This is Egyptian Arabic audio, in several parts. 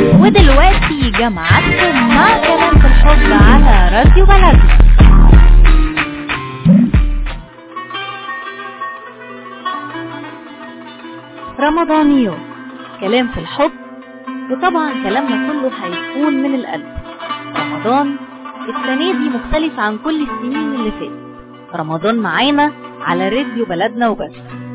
ودلوقتي جمعتكم مع كلام في الحب على راديو بلدنا رمضانيات كلام في الحب وطبعا كلامنا كله هيكون من القلب رمضان السنة دي مختلف عن كل السنين اللي فاتت رمضان معانا على راديو بلدنا وبس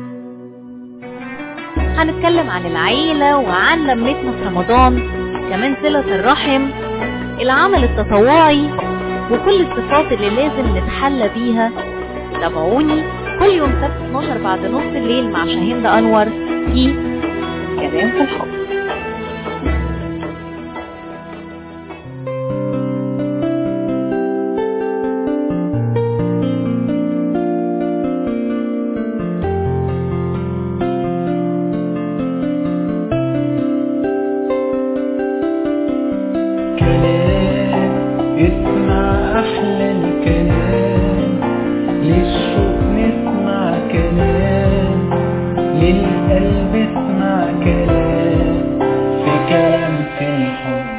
هنتكلم عن العيلة وعن لمتنا في رمضان كمان صلة الرحم العمل التطوعي وكل الصفات اللي لازم نتحلى بيها تابعوني كل يوم سبت 12 بعد نص الليل مع شاهين أنور في كلام في الحب كلام اسمع أحلى الكلام للشوق نسمع كلام للقلب اسمع كلام في كلام في الحب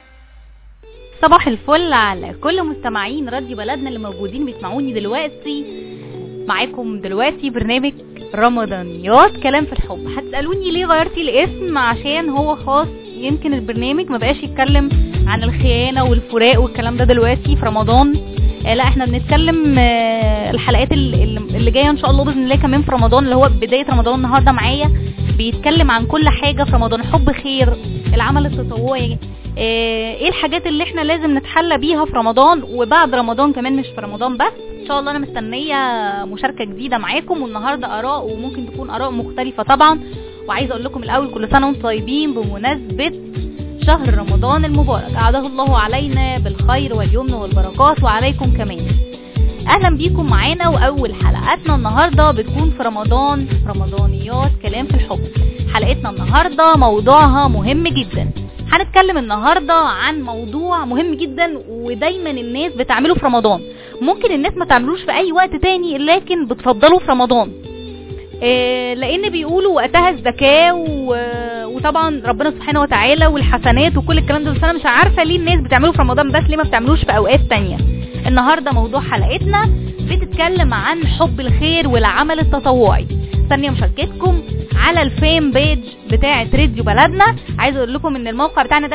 صباح الفل على كل مستمعين راديو بلدنا اللي موجودين بيسمعوني دلوقتي معاكم دلوقتي برنامج رمضانيات كلام في الحب هتسألوني ليه غيرتي الاسم عشان هو خاص يمكن البرنامج ما بقاش يتكلم عن الخيانة والفراق والكلام ده دلوقتي في رمضان آه لا احنا بنتكلم آه الحلقات ال- ال- اللي جايه ان شاء الله باذن الله كمان في رمضان اللي هو بدايه رمضان النهارده معايا بيتكلم عن كل حاجه في رمضان حب خير العمل التطوعي آه، ايه الحاجات اللي احنا لازم نتحلى بيها في رمضان وبعد رمضان كمان مش في رمضان بس ان شاء الله انا مستنيه مشاركه جديده معاكم والنهارده اراء وممكن تكون اراء مختلفه طبعا وعايزه اقول لكم الاول كل سنه وانتم طيبين بمناسبه شهر رمضان المبارك أعاده الله علينا بالخير واليمن والبركات وعليكم كمان اهلا بيكم معانا واول حلقاتنا النهارده بتكون في رمضان رمضانيات كلام في الحب حلقتنا النهارده موضوعها مهم جدا هنتكلم النهارده عن موضوع مهم جدا ودايما الناس بتعمله في رمضان ممكن الناس ما تعملوش في اي وقت تاني لكن بتفضله في رمضان إيه، لان بيقولوا وقتها الزكاه و- وطبعا ربنا سبحانه وتعالى والحسنات وكل الكلام ده بس انا مش عارفه ليه الناس بتعمله في رمضان بس ليه ما بتعملوش في اوقات تانية النهارده موضوع حلقتنا بتتكلم عن حب الخير والعمل التطوعي ثانيه مشاركتكم على الفيم بيج بتاعه راديو بلدنا عايز اقول لكم ان الموقع بتاعنا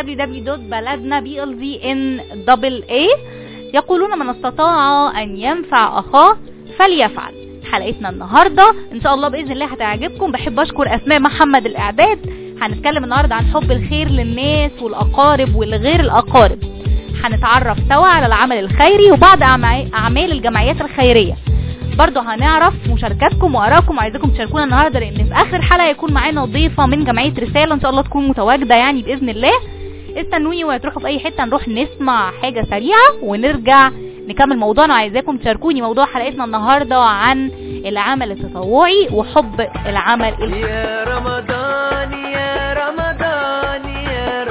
www.baladna يقولون من استطاع ان ينفع اخاه فليفعل حلقتنا النهارده ان شاء الله باذن الله هتعجبكم بحب اشكر اسماء محمد الاعداد هنتكلم النهارده عن حب الخير للناس والاقارب والغير الاقارب هنتعرف سوا على العمل الخيري وبعض أعما- اعمال الجمعيات الخيريه برضه هنعرف مشاركاتكم وارائكم وعايزاكم تشاركونا النهارده لان في اخر الحلقه يكون معانا ضيفه من جمعيه رساله ان شاء الله تكون متواجده يعني باذن الله استنوني وتروحوا في اي حته نروح نسمع حاجه سريعه ونرجع نكمل موضوعنا وعايزاكم تشاركوني موضوع حلقتنا النهارده عن العمل التطوعي وحب العمل الخيري يا رمضان يا رمضان يا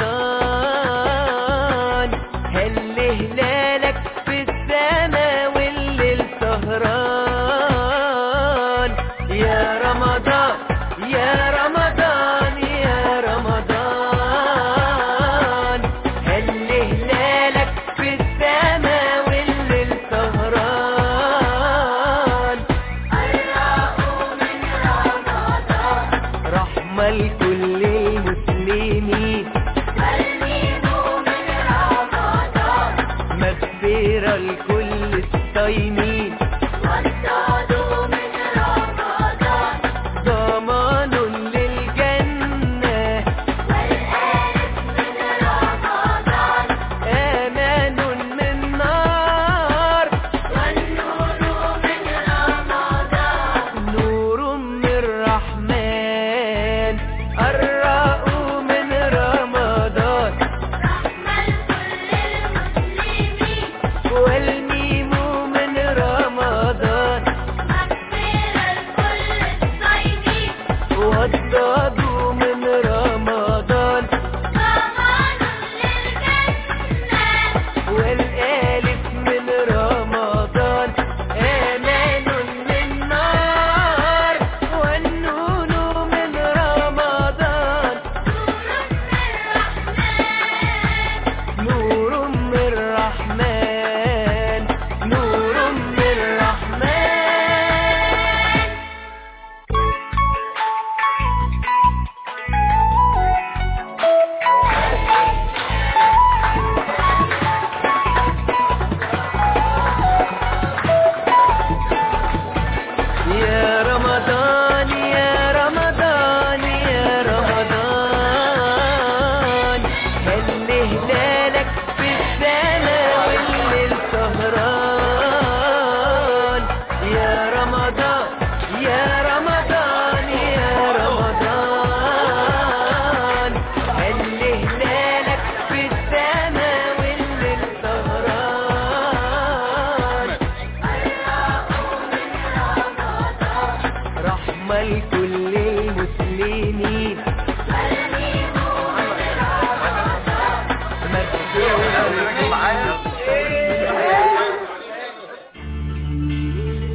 رمضان هل هلالك في السماء والليل سهران يا رمضان يا رمضان يا رمضان هل هلالك في السماء والليل سهران رحمة لكل المسلمين مغفرة لكل الصايمين ضمان للجنة أمان من نار نور من الرحمن الراء من رمضان والميم من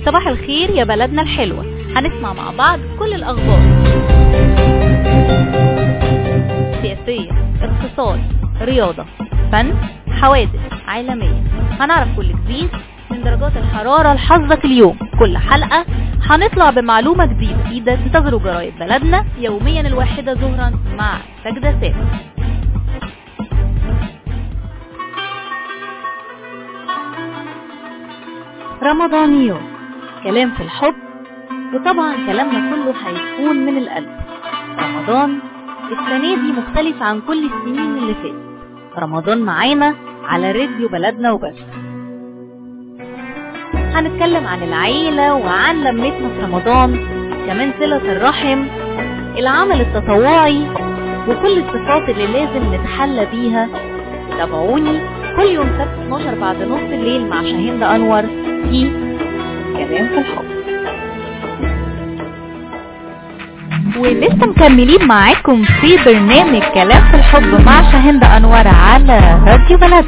صباح الخير يا بلدنا الحلوة هنسمع مع بعض كل الأخبار سياسية اقتصاد رياضة فن حوادث عالمية هنعرف كل جديد من درجات الحرارة لحظك اليوم كل حلقة هنطلع بمعلومة جديدة انتظروا جرايد بلدنا يوميا الواحدة ظهرا مع سجدة ثابت رمضانيات كلام في الحب وطبعا كلامنا كله هيكون من القلب رمضان السنة دي مختلف عن كل السنين اللي فاتت رمضان معانا على راديو بلدنا وبس هنتكلم عن العيلة وعن لمتنا في رمضان كمان صلة الرحم العمل التطوعي وكل الصفات اللي لازم نتحلى بيها تابعوني كل يوم سبت 12 بعد نص الليل مع شاهين أنور في كلام في الحب ولسه مكملين معاكم في برنامج كلام في الحب مع شاهين أنور على راديو بلد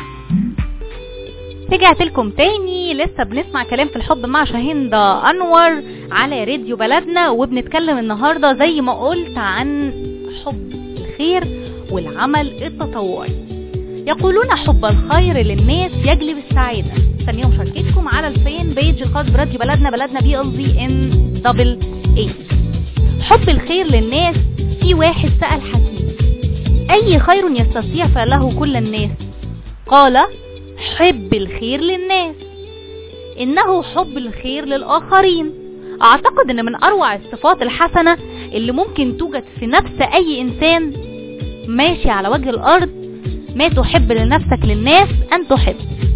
رجعت لكم تاني لسه بنسمع كلام في الحب مع شاهين أنور على راديو بلدنا وبنتكلم النهاردة زي ما قلت عن حب الخير والعمل التطوعي يقولون حب الخير للناس يجلب السعادة ثانية مشاركتكم على الفين بيج الخاص براديو بلدنا بلدنا بي ال زي ان دبل اي حب الخير للناس في واحد سأل حكيم أي خير يستطيع فعله كل الناس قال حب الخير للناس إنه حب الخير للآخرين أعتقد إن من أروع الصفات الحسنة اللي ممكن توجد في نفس أي إنسان ماشي على وجه الأرض ما تحب لنفسك للناس أن تحب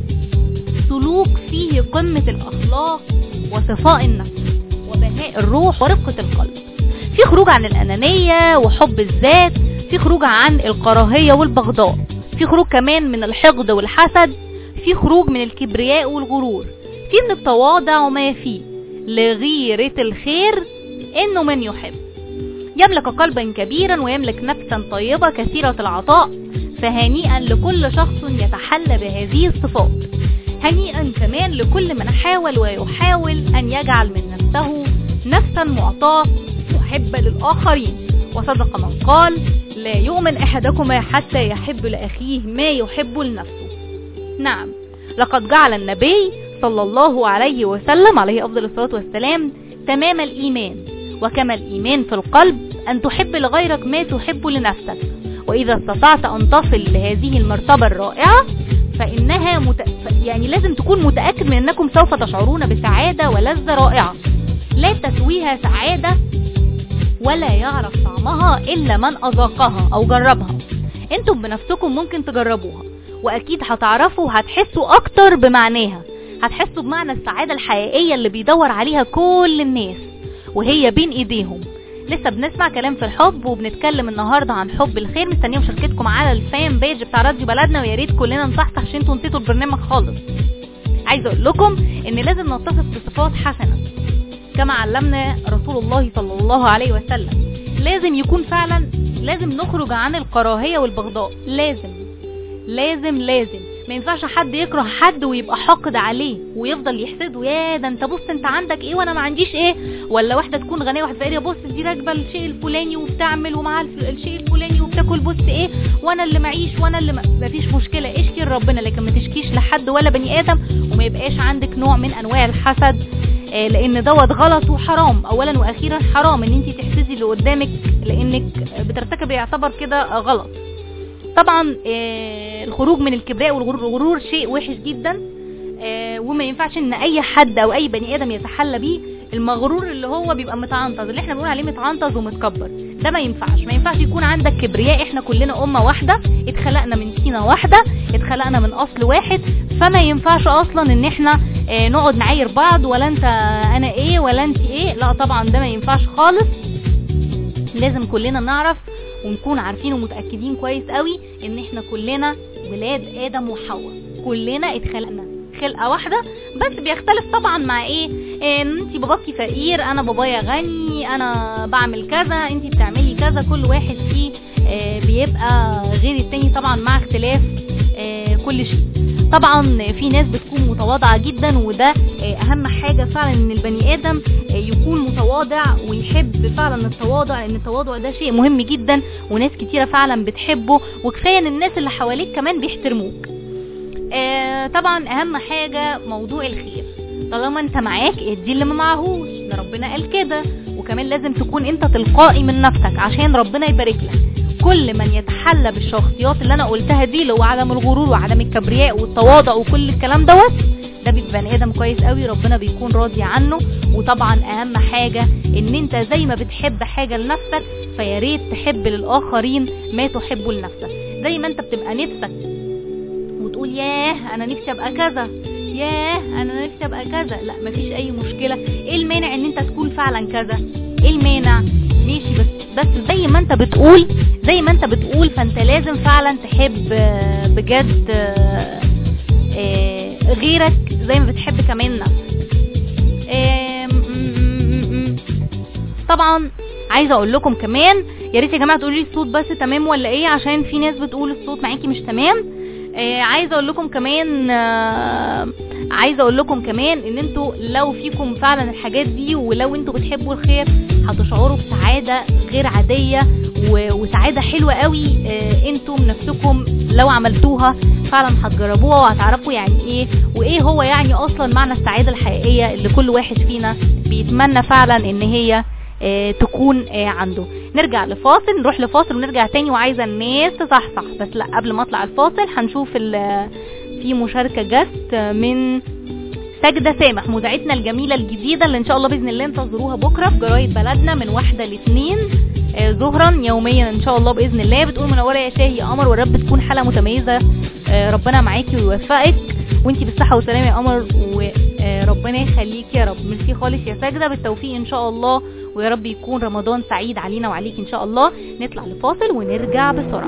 سلوك فيه قمة الأخلاق وصفاء النفس وبهاء الروح ورفقة القلب في خروج عن الأنانية وحب الذات في خروج عن الكراهية والبغضاء في خروج كمان من الحقد والحسد في خروج من الكبرياء والغرور في من التواضع وما فيه لغيرة الخير انه من يحب يملك قلبا كبيرا ويملك نفسا طيبة كثيرة العطاء فهنيئا لكل شخص يتحلى بهذه الصفات هنيئا كمان لكل من حاول ويحاول ان يجعل من نفسه نفسا معطاة محبة للآخرين وصدق من قال لا يؤمن أحدكما حتى يحب لأخيه ما يحب لنفسه نعم لقد جعل النبي صلى الله عليه وسلم عليه أفضل الصلاة والسلام تمام الإيمان وكما الإيمان في القلب أن تحب لغيرك ما تحب لنفسك وإذا استطعت أن تصل لهذه المرتبة الرائعة فإنها مت... يعني لازم تكون متأكد من أنكم سوف تشعرون بسعادة ولذة رائعة لا تسويها سعادة ولا يعرف طعمها إلا من أذاقها أو جربها انتم بنفسكم ممكن تجربوها وأكيد هتعرفوا هتحسوا أكتر بمعناها هتحسوا بمعنى السعادة الحقيقية اللي بيدور عليها كل الناس وهي بين ايديهم لسه بنسمع كلام في الحب وبنتكلم النهارده عن حب الخير مستنيه مشاركتكم على الفان بيج بتاع راديو بلدنا ويا ريت كلنا نصحصح عشان انتوا نسيتوا البرنامج خالص عايزه اقول لكم ان لازم نتصف بصفات حسنه كما علمنا رسول الله صلى الله عليه وسلم لازم يكون فعلا لازم نخرج عن الكراهيه والبغضاء لازم لازم لازم ما ينفعش حد يكره حد ويبقى حاقد عليه ويفضل يحسده يا ده انت بص انت عندك ايه وانا ما عنديش ايه ولا واحده تكون غنيه واحد فقير بص دي راكبه الشيء الفلاني وبتعمل ومعاها الشيء الفلاني وبتاكل بص ايه وانا اللي معيش وانا اللي ما فيش مشكله اشكي لربنا لكن ما تشكيش لحد ولا بني ادم وما يبقاش عندك نوع من انواع الحسد آه لان دوت غلط وحرام اولا واخيرا حرام ان انت تحسدي اللي قدامك لانك بترتكب يعتبر كده غلط طبعا آه الخروج من الكبرياء والغرور الغرور شيء وحش جدا آه وما ينفعش ان اي حد او اي بني ادم يتحلى بيه المغرور اللي هو بيبقى متعنطز اللي احنا بنقول عليه متعنطز ومتكبر ده ما ينفعش ما ينفعش يكون عندك كبرياء احنا كلنا امه واحده اتخلقنا من سينه واحده اتخلقنا من اصل واحد فما ينفعش اصلا ان احنا اه نقعد نعاير بعض ولا انت انا ايه ولا انت ايه لا طبعا ده ما ينفعش خالص لازم كلنا نعرف ونكون عارفين ومتاكدين كويس قوي ان احنا كلنا ولاد ادم وحواء كلنا اتخلقنا خلقه واحده بس بيختلف طبعا مع ايه ان انت باباكي فقير انا بابايا غني انا بعمل كذا انت بتعملي كذا كل واحد فيه آه بيبقى غير التاني طبعا مع اختلاف آه كل شيء طبعا في ناس بتكون متواضعة جدا وده آه، اهم حاجة فعلا ان البني ادم آه، يكون متواضع ويحب فعلا التواضع لان التواضع ده شيء مهم جدا وناس كتيرة فعلا بتحبه وكفاية ان الناس اللي حواليك كمان بيحترموك آه، طبعا اهم حاجة موضوع الخير طالما انت معاك ادي اللي ما معهوش ده ربنا قال كده وكمان لازم تكون انت تلقائي من نفسك عشان ربنا يبارك لك كل من يتحلى بالشخصيات اللي انا قلتها دي اللي هو عدم الغرور وعدم الكبرياء والتواضع وكل الكلام دوت ده بيبقى بني ادم كويس قوي ربنا بيكون راضي عنه وطبعا اهم حاجه ان انت زي ما بتحب حاجه لنفسك فيا ريت تحب للاخرين ما تحبه لنفسك زي ما انت بتبقى نفسك وتقول ياه انا نفسي ابقى كذا ياه انا نفسي ابقى كذا لا مفيش اي مشكله ايه المانع ان انت تكون فعلا كذا ايه المانع ماشي بس بس زي ما انت بتقول زي ما انت بتقول فانت لازم فعلا تحب آه، بجد آه، آه، غيرك زي ما بتحب كمان نفسك آه، م- م- م- م. طبعا عايزه اقول لكم كمان يا ريت يا جماعه تقولوا لي الصوت بس تمام ولا ايه عشان في ناس بتقول الصوت معاكي مش تمام آه عايزه اقول لكم كمان آه عايزه اقول لكم كمان ان انتوا لو فيكم فعلا الحاجات دي ولو انتوا بتحبوا الخير هتشعروا بسعاده غير عاديه و- وسعاده حلوه قوي آه انتوا من نفسكم لو عملتوها فعلا هتجربوها وهتعرفوا يعني ايه وايه هو يعني اصلا معنى السعاده الحقيقيه اللي كل واحد فينا بيتمنى فعلا ان هي آه، تكون آه، عنده نرجع لفاصل نروح لفاصل ونرجع تاني وعايزه الناس تصحصح بس لا قبل ما اطلع الفاصل هنشوف ال- في مشاركه جت من سجدة سامح مذيعتنا الجميلة الجديدة اللي ان شاء الله بإذن الله انتظروها بكرة في جرايد بلدنا من واحدة لاثنين آه، ظهرا يوميا ان شاء الله بإذن الله بتقول منورة يا شاهي يا قمر والرب تكون حلقة متميزة آه، ربنا معاكي ويوفقك وانتي بالصحة والسلامة يا قمر وربنا يخليك يا رب ميرسي خالص يا ساجدة بالتوفيق ان شاء الله ويا رب يكون رمضان سعيد علينا وعليك ان شاء الله نطلع لفاصل ونرجع بسرعة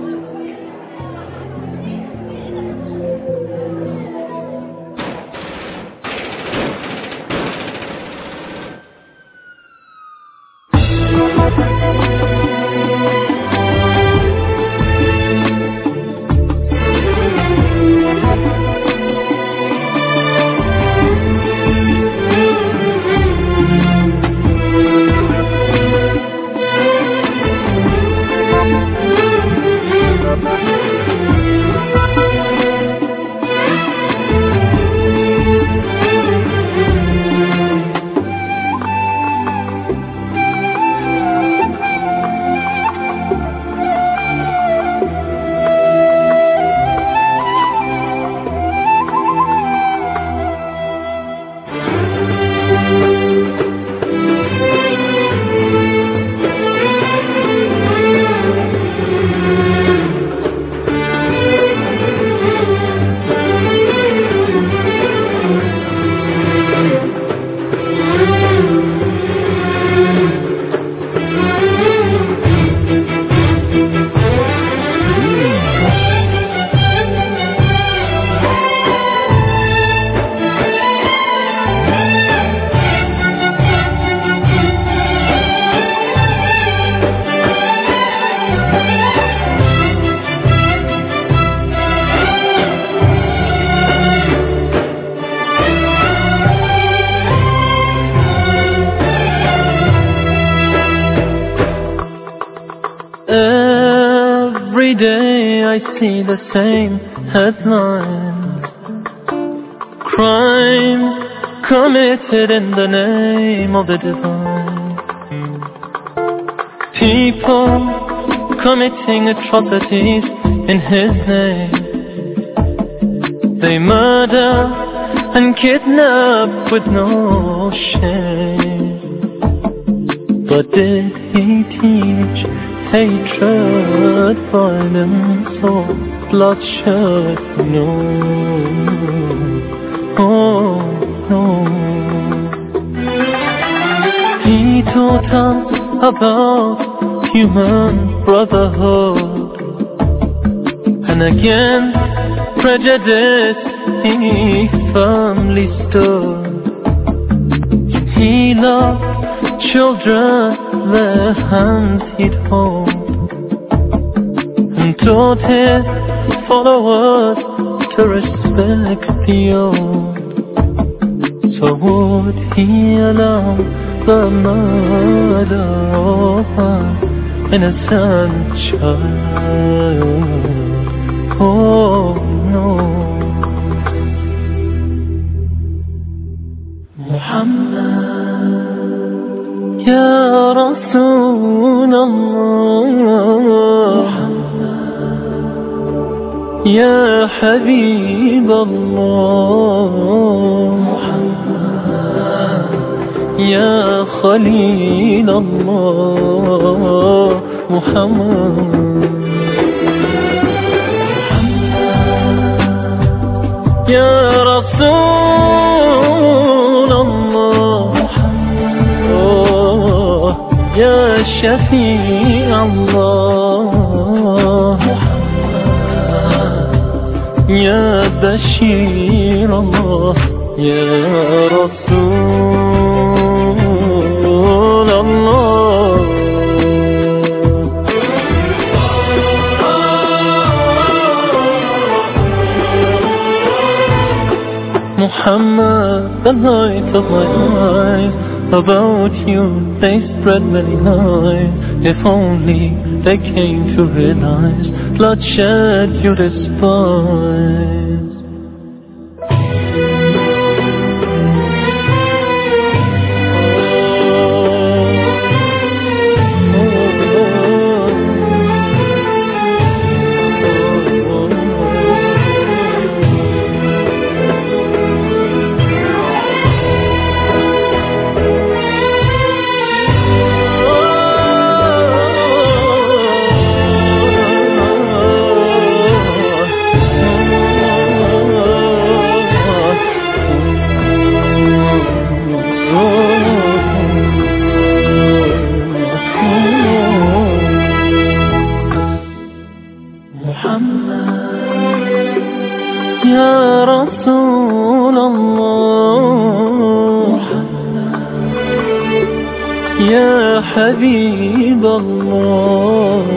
Every day I see the same headlines Crime committed in the name of the divine People committing atrocities in his name They murder and kidnap with no shame but did he teach hatred, violence, or bloodshed? No. Oh, no. He taught us about human brotherhood. And against prejudice he firmly stood. He loved children, their hands he'd hold, and taught his followers to respect you So would he allow the murder of an innocent child? Oh no محمد يا رسول الله يا حبيب الله يا خليل الله محمد يا رسول الله أوه، يا شفيع الله يا بشير الله يا رسول الله Muhammad, the light of my eyes About you they spread many lies If only they came to realize Bloodshed you despise يا رسول الله يا حبيب الله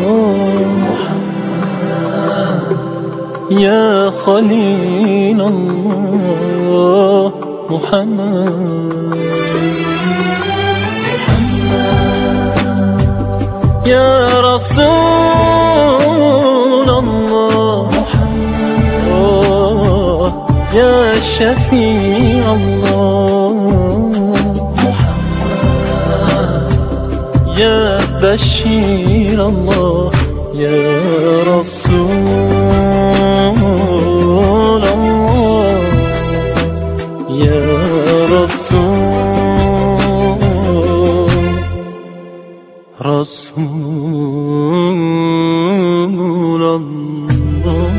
يا خليل الله محمد يا رسول الله أوه، يا شفيع الله يا بشير الله يا رسول الله يا رسول رسول الله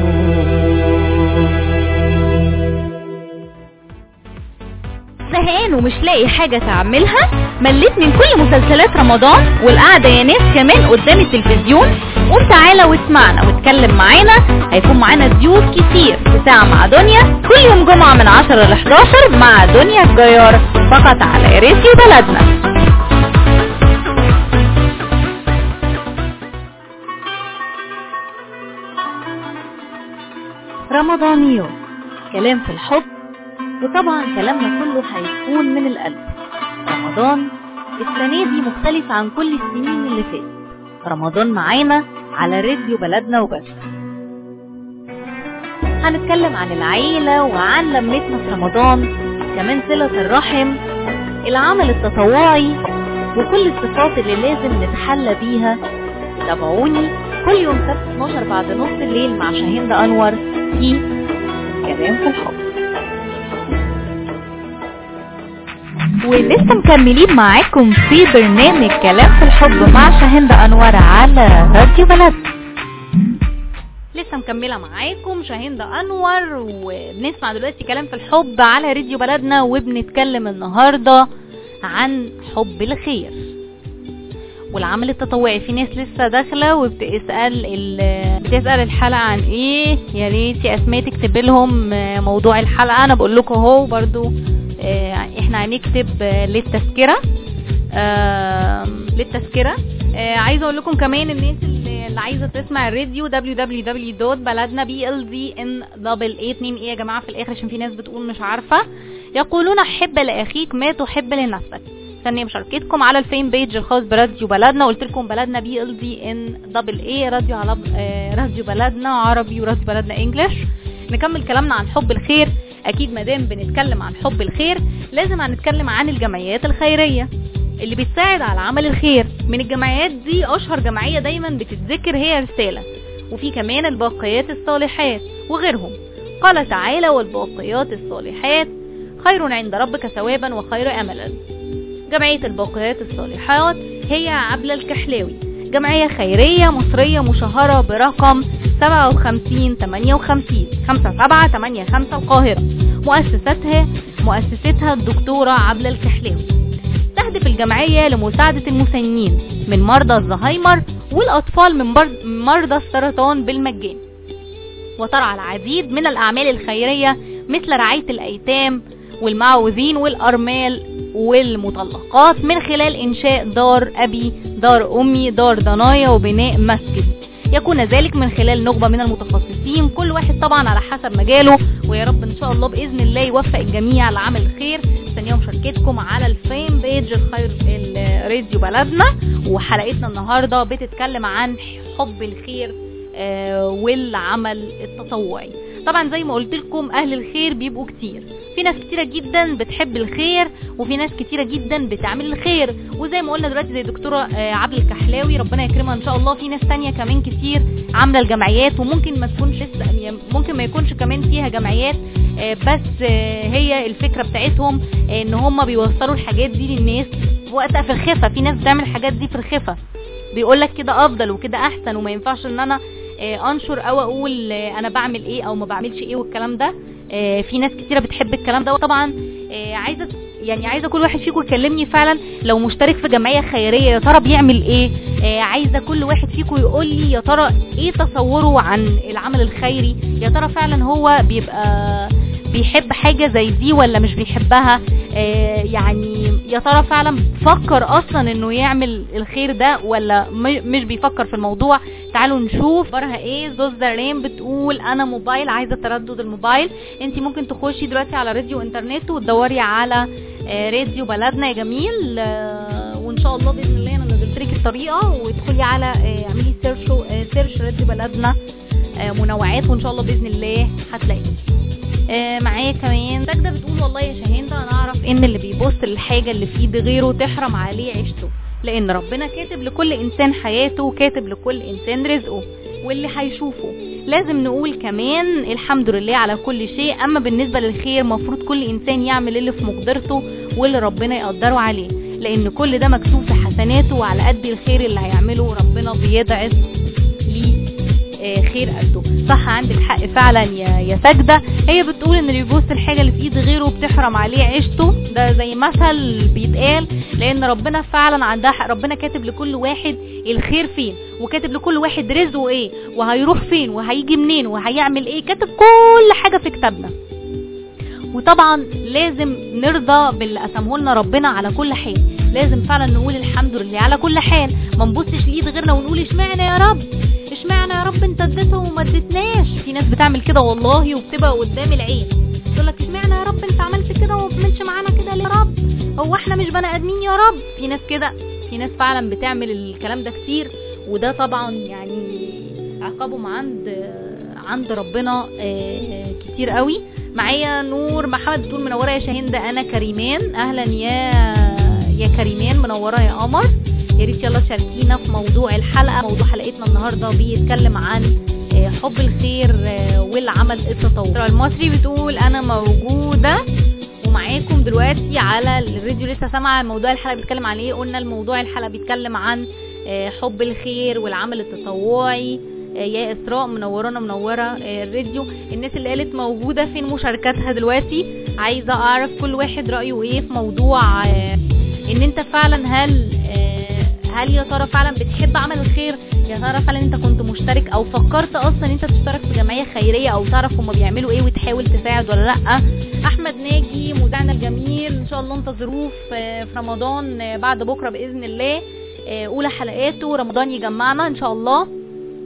زهقان ومش لاقي حاجة تعملها مليت من كل مسلسلات رمضان والقعدة يا ناس كمان قدام التلفزيون قوم تعالى واسمعنا واتكلم معانا هيكون معانا ضيوف كتير في ساعة مع دنيا كل يوم جمعة من 10 ل 11 مع دنيا الجيار فقط على راديو بلدنا رمضانيات كلام في الحب وطبعا كلامنا كله هيكون من القلب رمضان السنة دي مختلف عن كل السنين اللي فاتت رمضان معانا على راديو بلدنا وبس هنتكلم عن العيلة وعن لمتنا في رمضان كمان صلة الرحم العمل التطوعي وكل الصفات اللي لازم نتحلى بيها تابعوني كل يوم سبت 12 بعد نص الليل مع شاهين انور في كلام في الحب ولسه مكملين معاكم في برنامج كلام في الحب مع شاهند انور على راديو بلد لسه مكمله معاكم شاهند انور وبنسمع دلوقتي كلام في الحب على راديو بلدنا وبنتكلم النهارده عن حب الخير والعمل التطوعي في ناس لسه داخله وبتسال ال- بتسال الحلقه عن ايه يا ريت يا اسماء تكتب لهم آه، موضوع الحلقه انا بقول لكم اهو برضو آه، احنا هنكتب آه، للتذكره آم، للتذكره آه، عايزه اقول لكم كمان الناس اللي اللي عايزه تسمع الراديو www.بلدنا بي ال دي ان دبل ايه اتنين ايه يا جماعه في الاخر عشان في ناس بتقول مش عارفه يقولون حب لاخيك ما تحب لنفسك ثانية مشاركتكم على الفين بيج الخاص براديو بلدنا قلت لكم بلدنا بي ال دي ان دبل اي راديو على آه راديو بلدنا عربي وراديو بلدنا انجلش نكمل كلامنا عن حب الخير اكيد مادام بنتكلم عن حب الخير لازم هنتكلم عن الجمعيات الخيريه اللي بتساعد على عمل الخير من الجمعيات دي اشهر جمعيه دايما بتتذكر هي رساله وفي كمان الباقيات الصالحات وغيرهم قال تعالى والباقيات الصالحات خير عند ربك ثوابا وخير املا جمعية الباقيات الصالحات هي عبلة الكحلاوي جمعية خيرية مصرية مشهرة برقم 57 58 5785 القاهرة مؤسستها مؤسستها الدكتورة عبلة الكحلاوي تهدف الجمعية لمساعدة المسنين من مرضى الزهايمر والأطفال من مرضى السرطان بالمجان وترعى العديد من الأعمال الخيرية مثل رعاية الأيتام والمعوذين والأرمال والمطلقات من خلال إنشاء دار أبي دار أمي دار ضنايا وبناء مسجد يكون ذلك من خلال نخبة من المتخصصين كل واحد طبعا على حسب مجاله ويا رب ان شاء الله بإذن الله يوفق الجميع لعمل الخير ثانية مشاركتكم على الفيم بيج الخير الراديو بلدنا وحلقتنا النهاردة بتتكلم عن حب الخير آه والعمل التطوعي طبعا زي ما قلت لكم اهل الخير بيبقوا كتير في ناس كتيره جدا بتحب الخير وفي ناس كتيره جدا بتعمل الخير وزي ما قلنا دلوقتي زي دكتوره عبد الكحلاوي ربنا يكرمها ان شاء الله في ناس تانية كمان كتير عامله الجمعيات وممكن ما تكونش لسه ممكن ما يكونش كمان فيها جمعيات بس هي الفكره بتاعتهم ان هم بيوصلوا الحاجات دي للناس وقتها في الخفه في ناس بتعمل الحاجات دي في الخفه بيقول لك كده افضل وكده احسن وما ينفعش ان انا انشر او اقول انا بعمل ايه او ما بعملش ايه والكلام ده في ناس كتيره بتحب الكلام ده وطبعا عايزه يعني عايزه كل واحد فيكم يكلمني فعلا لو مشترك في جمعيه خيريه يا ترى بيعمل ايه عايزه كل واحد فيكم يقول لي يا ترى ايه تصوره عن العمل الخيري يا ترى فعلا هو بيبقى بيحب حاجه زي دي ولا مش بيحبها آه يعني يا ترى فعلا فكر اصلا انه يعمل الخير ده ولا مش بيفكر في الموضوع تعالوا نشوف برها ايه زوز دارين بتقول انا موبايل عايزه تردد الموبايل انت ممكن تخشي دلوقتي على راديو انترنت وتدوري على آه راديو بلدنا يا جميل آه وان شاء الله باذن الله انا نزلت لك الطريقه وادخلي على اعملي سيرش سيرش راديو بلدنا منوعات وان شاء الله باذن الله هتلاقيه آه معايا كمان سجدة بتقول والله يا شاهين ده انا اعرف ان اللي بيبص للحاجة اللي في ايد غيره تحرم عليه عيشته لان ربنا كاتب لكل انسان حياته وكاتب لكل انسان رزقه واللي هيشوفه لازم نقول كمان الحمد لله على كل شيء اما بالنسبة للخير مفروض كل انسان يعمل اللي في مقدرته واللي ربنا يقدره عليه لان كل ده مكتوب في حسناته وعلى قد الخير اللي هيعمله ربنا بيضعف ليه خير قده صح عندك حق فعلا يا يا ساجده هي بتقول ان اللي بيبص الحاجه اللي في ايد غيره بتحرم عليه عيشته ده زي مثل بيتقال لان ربنا فعلا عندها حق ربنا كاتب لكل واحد الخير فين وكاتب لكل واحد رزقه ايه وهيروح فين وهيجي منين وهيعمل ايه كاتب كل حاجه في كتابنا وطبعا لازم نرضى باللي قسمه لنا ربنا على كل حال لازم فعلا نقول الحمد لله على كل حال ما نبصش لايد غيرنا ونقول اشمعنى يا رب اشمعنى يا رب انت اديتها وما اديتناش في ناس بتعمل كده والله وبتبقى قدام العين تقول لك اشمعنى يا رب انت عملت كده وما بتعملش معانا كده ليه يا رب هو احنا مش بني ادمين يا رب في ناس كده في ناس فعلا بتعمل الكلام ده كتير وده طبعا يعني عقابهم عند عند ربنا كتير قوي معايا نور محمد بتقول منوره يا شاهين ده انا كريمان اهلا يا يا كريمان منوره يا قمر يا ريت يلا شاركينا في موضوع الحلقه موضوع حلقتنا النهارده بيتكلم عن حب الخير والعمل التطوعي المصري بتقول انا موجوده ومعاكم دلوقتي على الراديو لسه سامعه موضوع الحلقه بيتكلم عن ايه قلنا الموضوع الحلقه بيتكلم عن حب الخير والعمل التطوعي يا اسراء منورانا منوره الراديو الناس اللي قالت موجوده فين مشاركاتها دلوقتي عايزه اعرف كل واحد رايه ايه في موضوع ان انت فعلا هل هل يا ترى فعلا بتحب عمل الخير يا ترى فعلا انت كنت مشترك او فكرت اصلا انت تشترك في جمعيه خيريه او تعرف هما بيعملوا ايه وتحاول تساعد ولا لا احمد ناجي مذيعنا الجميل ان شاء الله انتظروه في رمضان بعد بكره باذن الله اولى حلقاته رمضان يجمعنا ان شاء الله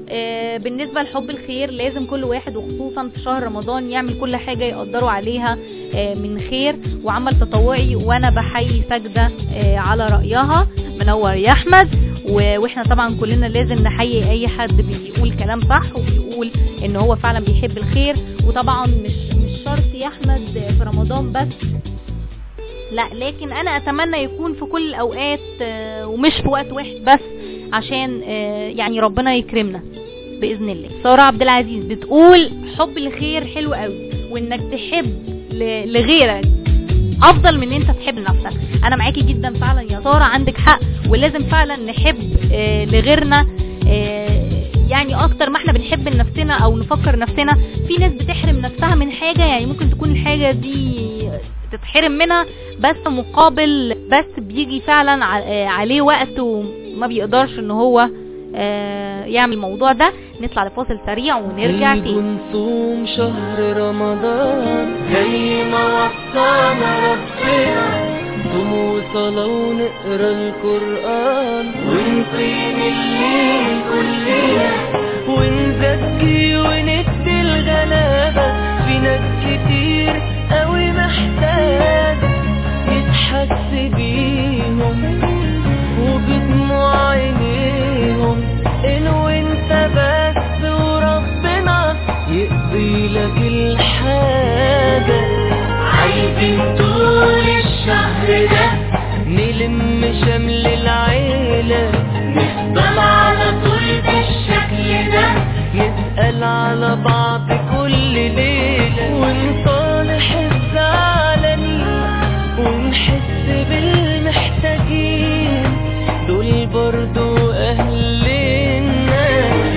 آه، بالنسبة لحب الخير لازم كل واحد وخصوصا في شهر رمضان يعمل كل حاجة يقدروا عليها آه، من خير وعمل تطوعي وانا بحيي سجدة آه، على رأيها منور يا احمد و- واحنا طبعا كلنا لازم نحيي اي حد بيقول كلام صح وبيقول ان هو فعلا بيحب الخير وطبعا مش مش شرط يا احمد في رمضان بس لا لكن انا اتمنى يكون في كل الاوقات آه، ومش في وقت واحد بس عشان آه، يعني ربنا يكرمنا باذن الله ساره عبد العزيز بتقول حب الخير حلو قوي وانك تحب ل- لغيرك افضل من ان انت تحب نفسك انا معاكي جدا فعلا يا ساره عندك حق ولازم فعلا نحب آه، لغيرنا آه، يعني اكتر ما احنا بنحب لنفسنا او نفكر نفسنا في ناس بتحرم نفسها من حاجه يعني ممكن تكون الحاجه دي تتحرم منها بس مقابل بس بيجي فعلا ع- آه، عليه وقت وما بيقدرش ان هو آه، يعمل الموضوع ده نطلع لفاصل سريع ونرجع هيجوا تاني نصوم شهر رمضان زي ما وصانا ربنا صوم وصلاة ونقرا القرآن ونقيم الليل كلنا ونزكي وندي الغلابة في ناس كتير قوي محتاجة يتحس بيهم وبدموع عينيهم إن وانت بس وربنا يقضي لك الحاجة عايزين طول الشهر ده نلم شمل العيلة نفضل على طول بالشكل ده نسأل على بعض كل ليلة ونصالح الزعلانين ونحس بالمحتاجين دول برضو أهلنا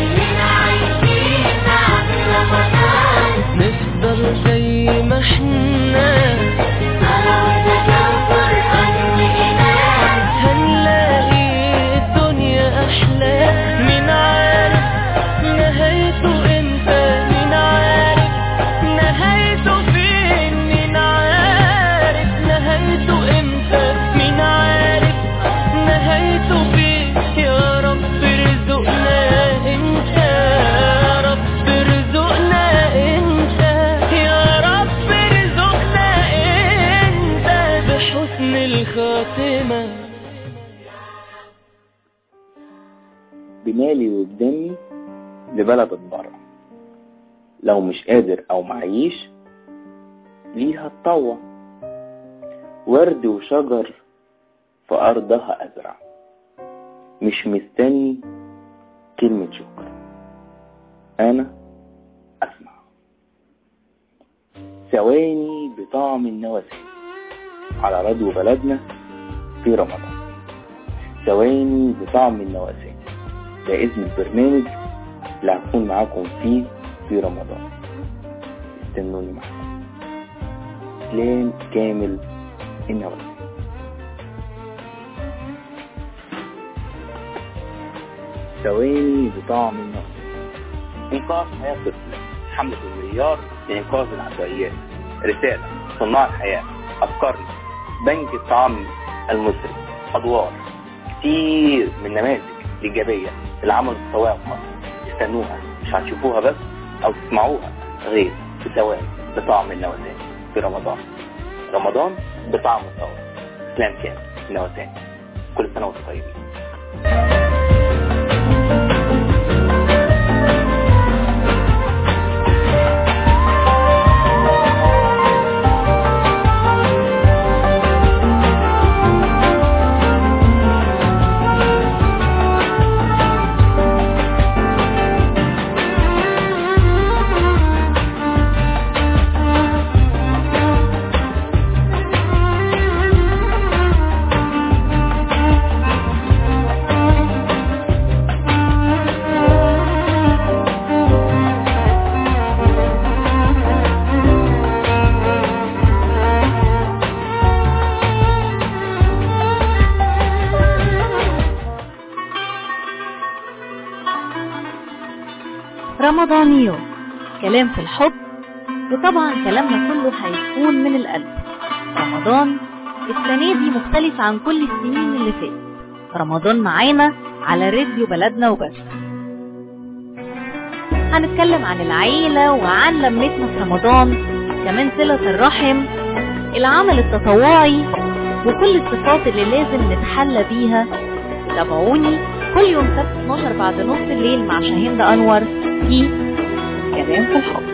نفضل زي ما احنا هنلاقي الدنيا أحلى مين عارف نهايته امتى مين عارف نهايته فين مين عارف نهايته امتى مين عارف نهايته فين يا رب ارزقنا انت يا رب ارزقنا انت يا رب ارزقنا انت بحسن الخاتمه بمالي وبدمي لبلد اتبرع لو مش قادر او معيش ليها اتطوع ورد وشجر في ارضها ازرع مش مستني كلمة شكر انا اسمع ثواني بطعم النواسي على راديو بلدنا في رمضان ثواني بطعم النواسي ده اسم البرنامج اللي هكون معاكم فيه في رمضان استنوني معاكم اسلام كامل النواسي ثواني بطعم النواسي إنقاذ حياة طفل حملة المليار لإنقاذ العشوائيات رسالة صناع الحياة أفكارنا بنك الطعام المصري أدوار كتير من نماذج الإيجابية اللي عملوا التطوع في مصر استنوها مش هتشوفوها بس أو تسمعوها غير في ثواني بطعم النوازان في رمضان رمضان بطعم الثورة إسلام كامل النوازان كل سنة وانتم طيبين رمضانيات كلام في الحب وطبعا كلامنا كله هيكون من القلب رمضان السنة دي مختلف عن كل السنين اللي فاتت رمضان معانا على راديو بلدنا وبس هنتكلم عن العيلة وعن لمتنا في رمضان كمان صلة الرحم العمل التطوعي وكل الصفات اللي لازم نتحلى بيها تابعوني كل يوم سبت 12 بعد نص الليل مع شاهين أنور في كلام في الحب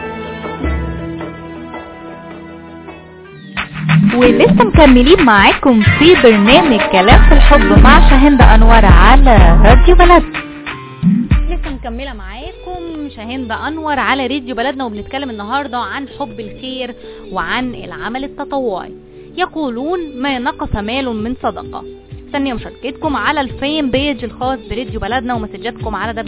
ولسه مكملين معاكم في برنامج كلام في الحب مع شاهند انور على راديو بلد لسه مكمله معاكم شاهند انور على راديو بلدنا وبنتكلم النهارده عن حب الخير وعن العمل التطوعي يقولون ما نقص مال من صدقه مستنيه مشاركتكم على الفين بيج الخاص براديو بلدنا ومسجاتكم على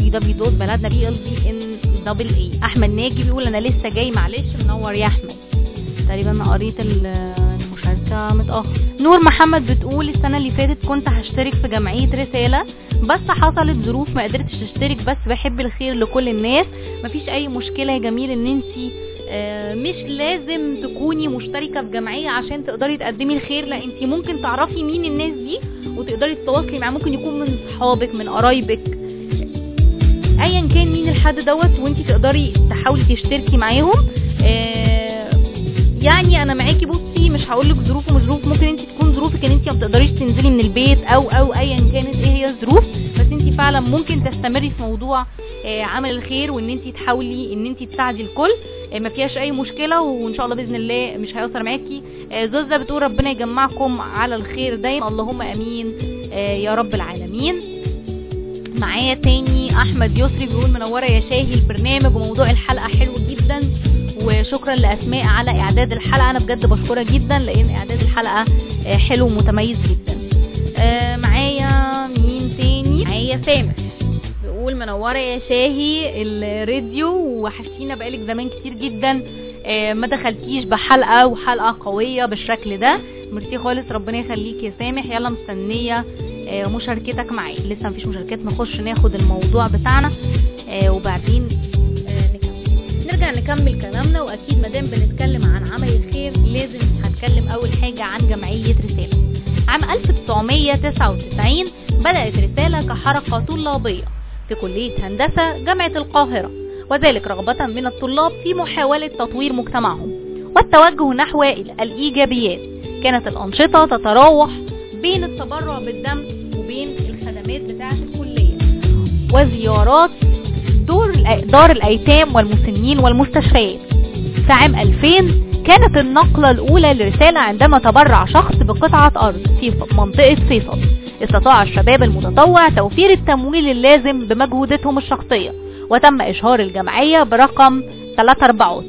www.بلدنا احمد ناجي بيقول انا لسه جاي معلش منور يا احمد تقريبا انا قريت المشاركة متأخر نور محمد بتقول السنة اللي فاتت كنت هشترك في جمعية رسالة بس حصلت ظروف ما قدرتش اشترك بس بحب الخير لكل الناس مفيش اي مشكلة يا جميل ان انتي آه، مش لازم تكوني مشتركة في جمعية عشان تقدري تقدمي الخير لا انتي ممكن تعرفي مين الناس دي وتقدري تتواصلي معاه ممكن يكون من صحابك من قرايبك ايا كان مين الحد دوت وانتي تقدري تحاولي تشتركي معاهم آه، يعني انا معاكي بصي مش هقول لك ظروف ومش ظروف ممكن انت تكون ظروفك ان انت ما بتقدريش تنزلي من البيت او او ايا كانت ايه هي الظروف بس انت فعلا ممكن تستمري في موضوع آه، عمل الخير وان انت تحاولي ان انت تساعدي الكل آه، ما فيهاش اي مشكله وان شاء الله باذن الله مش هيأثر معاكي آه، زوزة بتقول ربنا يجمعكم على الخير دايما اللهم امين آه، يا رب العالمين معايا تاني احمد يسري بيقول منوره يا شاهي البرنامج وموضوع الحلقه حلو جدا وشكرا لاسماء على اعداد الحلقه انا بجد بشكرها جدا لان اعداد الحلقه آه، حلو ومتميز جدا آه، معايا مين تاني معايا سامح بيقول منوره يا شاهي الراديو وحشتينا بقالك زمان كتير جدا آه، ما دخلتيش بحلقه وحلقه قويه بالشكل ده ميرسي خالص ربنا يخليك يا سامح يلا مستنيه آه، مشاركتك معايا لسه مفيش مشاركات نخش ناخد الموضوع بتاعنا آه، وبعدين آه، نكمل نرجع نكمل كلامنا واكيد مادام بنتكلم عن عمل الخير لازم هنتكلم اول حاجه عن جمعيه رساله عام 1999 بدات رساله كحركه طلابيه في كليه هندسه جامعه القاهره وذلك رغبه من الطلاب في محاوله تطوير مجتمعهم والتوجه نحو الايجابيات كانت الانشطه تتراوح بين التبرع بالدم وبين الخدمات بتاعه الكليه وزيارات دور الأ- دار الايتام والمسنين والمستشفيات في عام 2000 كانت النقلة الأولى لرسالة عندما تبرع شخص بقطعة أرض في ف- منطقة فيصل استطاع الشباب المتطوع توفير التمويل اللازم بمجهوداتهم الشخصية وتم إشهار الجمعية برقم 3 أربعات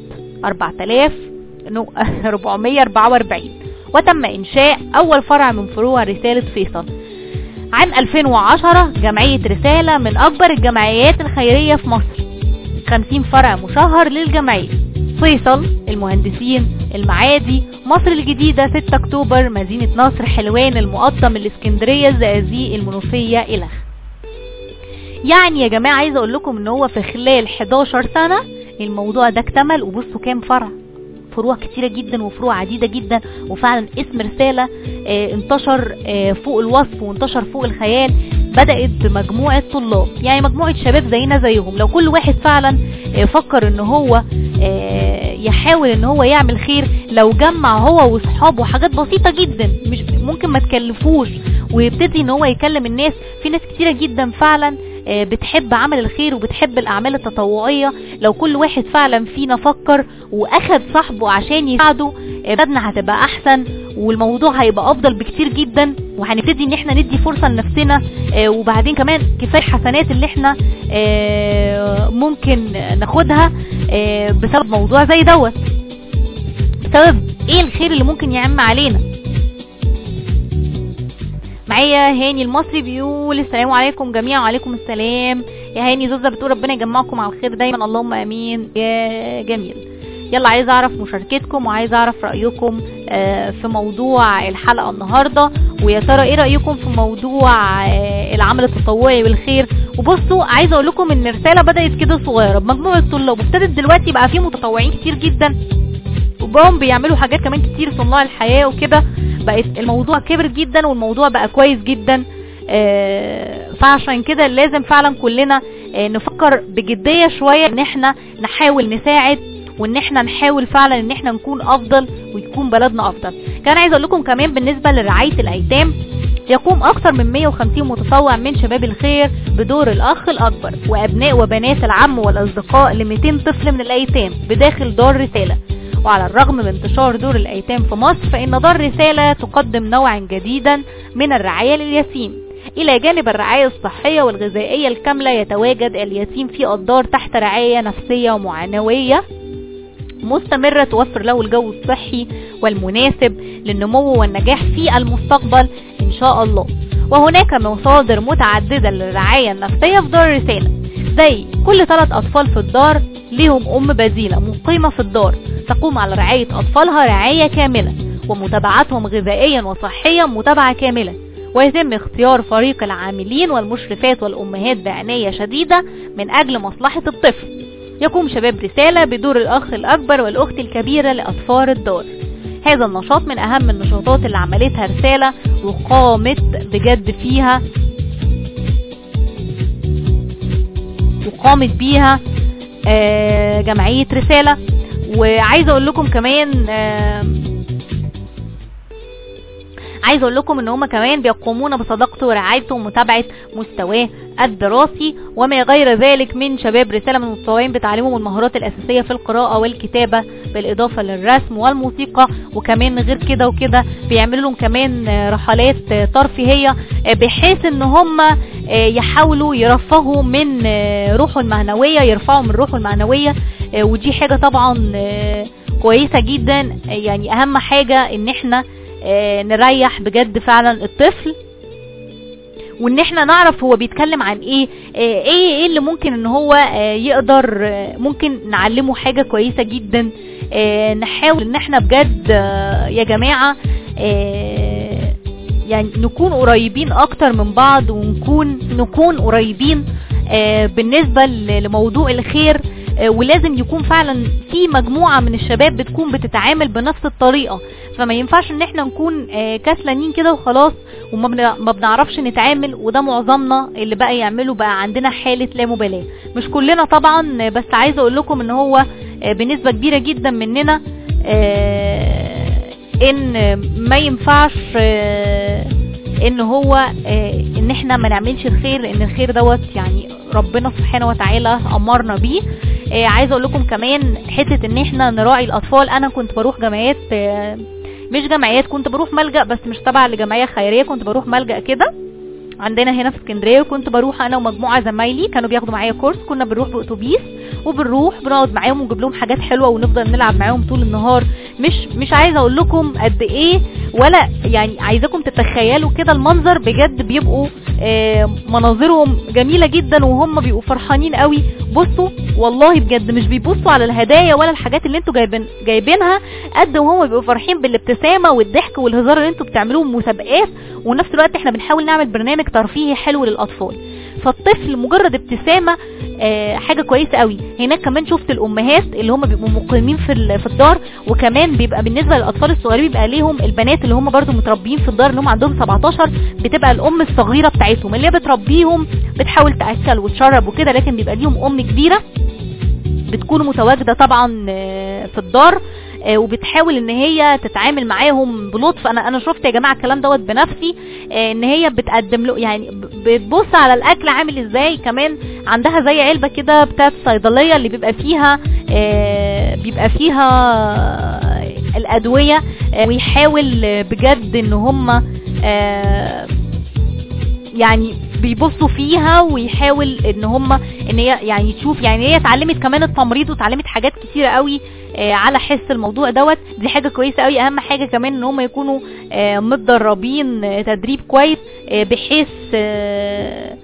4444 وتم إنشاء أول فرع من فروع رسالة فيصل عام 2010 جمعية رسالة من أكبر الجمعيات الخيرية في مصر 50 فرع مشهر للجمعية فيصل المهندسين المعادي مصر الجديدة 6 أكتوبر مدينة نصر حلوان المقطم الإسكندرية الزقازيق المنوفية إلخ يعني يا جماعة عايزة أقول لكم إن هو في خلال 11 سنة الموضوع ده اكتمل وبصوا كام فرع فروع كتيرة جدا وفروع عديدة جدا وفعلا اسم رسالة آه، انتشر آه، فوق الوصف وانتشر فوق الخيال بدأت بمجموعة طلاب يعني مجموعة شباب زينا زيهم لو كل واحد فعلا آه، فكر ان هو آه، يحاول ان هو يعمل خير لو جمع هو واصحابه حاجات بسيطة جدا مش ممكن ما تكلفوش ويبتدي ان هو يكلم الناس في ناس كتيرة جدا فعلا آه، بتحب عمل الخير وبتحب الاعمال التطوعية لو كل واحد فعلا فينا فكر واخد صاحبه عشان يساعده آه، بلدنا هتبقى احسن والموضوع هيبقى افضل بكتير جدا وهنبتدي ان احنا ندي فرصة لنفسنا آه، وبعدين كمان كفاية الحسنات اللي احنا آه، ممكن ناخدها آه، بسبب موضوع زي دوت بسبب ايه الخير اللي ممكن يعم علينا معايا هاني المصري بيقول السلام عليكم جميعا وعليكم السلام يا هاني زوزة بتقول ربنا يجمعكم على الخير دايما اللهم امين يا جميل يلا عايز اعرف مشاركتكم وعايز اعرف رايكم آه، في موضوع الحلقه النهارده ويا ترى ايه رايكم في موضوع آه، العمل التطوعي والخير وبصوا عايزه اقول لكم ان الرساله بدات كده صغيره بمجموعه طلاب وابتدت دلوقتي بقى في متطوعين كتير جدا وبقوا بيعملوا حاجات كمان كتير صناع الحياه وكده بقت الموضوع كبر جدا والموضوع بقى كويس جدا آه، فعشان كده لازم فعلا كلنا آه، نفكر بجدية شوية ان احنا نحاول نساعد وان احنا نحاول فعلا ان احنا نكون افضل ويكون بلدنا افضل كان عايز اقول لكم كمان بالنسبة لرعاية الايتام يقوم اكثر من 150 متطوع من شباب الخير بدور الاخ الاكبر وابناء وبنات العم والاصدقاء ل 200 طفل من الايتام بداخل دار رسالة وعلى الرغم من انتشار دور الايتام في مصر فان دار رسالة تقدم نوعا جديدا من الرعاية لليتيم الى جانب الرعاية الصحية والغذائية الكاملة يتواجد اليتيم في الدار تحت رعاية نفسية ومعنوية مستمرة توفر له الجو الصحي والمناسب للنمو والنجاح في المستقبل إن شاء الله وهناك مصادر متعددة للرعاية النفسية في دار الرسالة زي كل ثلاث أطفال في الدار لهم أم بديلة مقيمة في الدار تقوم على رعاية أطفالها رعاية كاملة ومتابعتهم غذائيا وصحيا متابعة كاملة ويتم اختيار فريق العاملين والمشرفات والأمهات بعناية شديدة من أجل مصلحة الطفل يقوم شباب رسالة بدور الأخ الأكبر والأخت الكبيرة لأطفال الدار هذا النشاط من أهم النشاطات اللي عملتها رسالة وقامت بجد فيها وقامت بيها آه، جمعية رسالة وعايزة أقول لكم كمان آه، عايزه اقول لكم ان هم كمان بيقومون بصداقته ورعايته ومتابعه مستواه الدراسي وما غير ذلك من شباب رساله من المتطوعين بتعليمهم المهارات الاساسيه في القراءه والكتابه بالاضافه للرسم والموسيقى وكمان غير كده وكده بيعملوا لهم كمان آه، رحلات آه، ترفيهيه آه، بحيث ان هم آه، يحاولوا يرفهوا من آه، روحه المعنويه يرفعوا من روحه المعنويه آه، ودي حاجه طبعا آه، كويسه جدا آه، يعني اهم حاجه ان احنا آه، نريح بجد فعلا الطفل وان احنا نعرف هو بيتكلم عن ايه آه، ايه ايه اللي ممكن ان هو آه، يقدر آه، ممكن نعلمه حاجة كويسة جدا آه، نحاول ان احنا بجد آه، يا جماعة آه، يعني نكون قريبين اكتر من بعض ونكون نكون قريبين آه، بالنسبة ل- لموضوع الخير آه، ولازم يكون فعلا في مجموعة من الشباب بتكون بتتعامل بنفس الطريقة فما ينفعش ان احنا نكون آه، كسلانين كده وخلاص وما بن- ما بنعرفش نتعامل وده معظمنا اللي بقى يعملوا بقى عندنا حالة لا مبالاة مش كلنا طبعا آه، بس عايزة اقول لكم ان هو آه، بنسبة كبيرة جدا مننا آه، ان ما ينفعش آه، ان هو آه، ان احنا ما نعملش الخير لان الخير دوت يعني ربنا سبحانه وتعالى امرنا بيه آه، عايزه اقول لكم كمان حته ان احنا نراعي الاطفال انا كنت بروح جمعيات آه، مش جمعيات كنت بروح ملجأ بس مش تبع لجمعيه خيريه كنت بروح ملجأ كده عندنا هنا في اسكندريه وكنت بروح انا ومجموعه زمايلي كانوا بياخدوا معايا كورس كنا بنروح باتوبيس وبنروح بنقعد معاهم ونجيب لهم حاجات حلوه ونفضل نلعب معاهم طول النهار مش مش عايزه اقول لكم قد ايه ولا يعني عايزاكم تتخيلوا كده المنظر بجد بيبقوا آه، مناظرهم جميله جدا وهم بيبقوا فرحانين قوي بصوا والله بجد مش بيبصوا على الهدايا ولا الحاجات اللي انتوا جايبين جايبينها قد وهم بيبقوا فرحين بالابتسامه والضحك والهزار اللي انتوا بتعملوه مسابقات ونفس الوقت احنا بنحاول نعمل برنامج ترفيهي حلو للاطفال فالطفل مجرد ابتسامه آه، حاجه كويسه قوي هناك كمان شفت الامهات اللي هم بيبقوا مقيمين في ال- في الدار وكمان بيبقى بالنسبه للاطفال الصغيرين بيبقى ليهم البنات اللي هم برضو متربيين في الدار اللي هم عندهم 17 بتبقى الام الصغيره بتاعتهم اللي هي بتربيهم بتحاول تاكل وتشرب وكده لكن بيبقى ليهم ام كبيره بتكون متواجده طبعا آه، في الدار آه، وبتحاول ان هي تتعامل معاهم بلطف انا انا شفت يا جماعه الكلام دوت بنفسي آه، ان هي بتقدم له يعني ب- بتبص على الاكل عامل ازاي كمان عندها زي علبه كده بتاعت الصيدليه اللي بيبقى فيها آه، بيبقى فيها الادويه آه، ويحاول آه، بجد ان هم آه، يعني بيبصوا فيها ويحاول ان هم ان هي يعني تشوف يعني هي اتعلمت كمان التمريض واتعلمت حاجات كتيره قوي آه، على حس الموضوع دوت دي حاجه كويسه قوي اهم حاجه كمان ان هم يكونوا آه، متدربين آه، تدريب كويس آه، بحيث آه،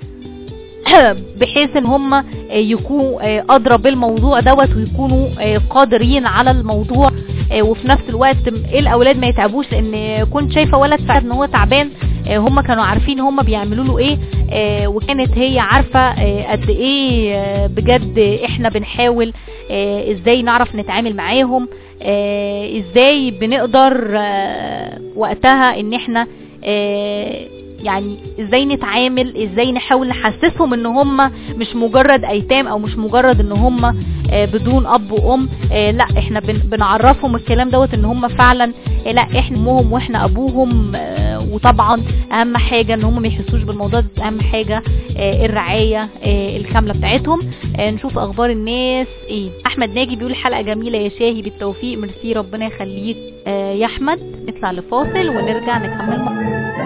بحيث ان هم يكونوا آه، ادرى بالموضوع دوت ويكونوا آه، قادرين على الموضوع آه، وفي نفس الوقت م- الاولاد ما يتعبوش لان كنت شايفه ولد فعلا ان هو تعبان آه، هم كانوا عارفين هم بيعملوا له ايه آه، وكانت هي عارفه آه، قد ايه آه، بجد احنا بنحاول آه، ازاي نعرف نتعامل معاهم آه، ازاي بنقدر آه، وقتها ان احنا آه، يعني ازاي نتعامل ازاي نحاول نحسسهم ان هم مش مجرد ايتام او مش مجرد ان هم آه، بدون اب وام آه، لا احنا بن- بنعرفهم الكلام دوت ان هم فعلا آه، لا احنا امهم واحنا ابوهم آه، وطبعا اهم حاجه ان هم ما يحسوش بالموضوع ده اهم حاجه آه، الرعايه آه، الكامله بتاعتهم آه، نشوف اخبار الناس ايه احمد ناجي بيقول حلقه جميله يا شاهي بالتوفيق ميرسي ربنا يخليك آه، يا احمد نطلع لفاصل ونرجع نكمل مع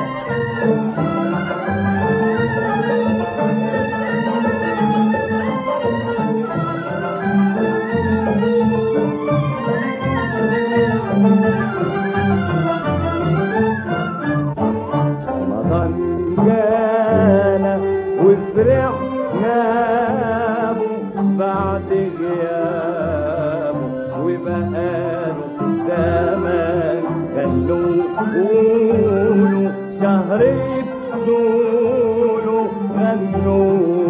رمضان جانا وفرحنا به بعد غيابه وبقاله زمان خلوا قولوا شهر بطوله غنوا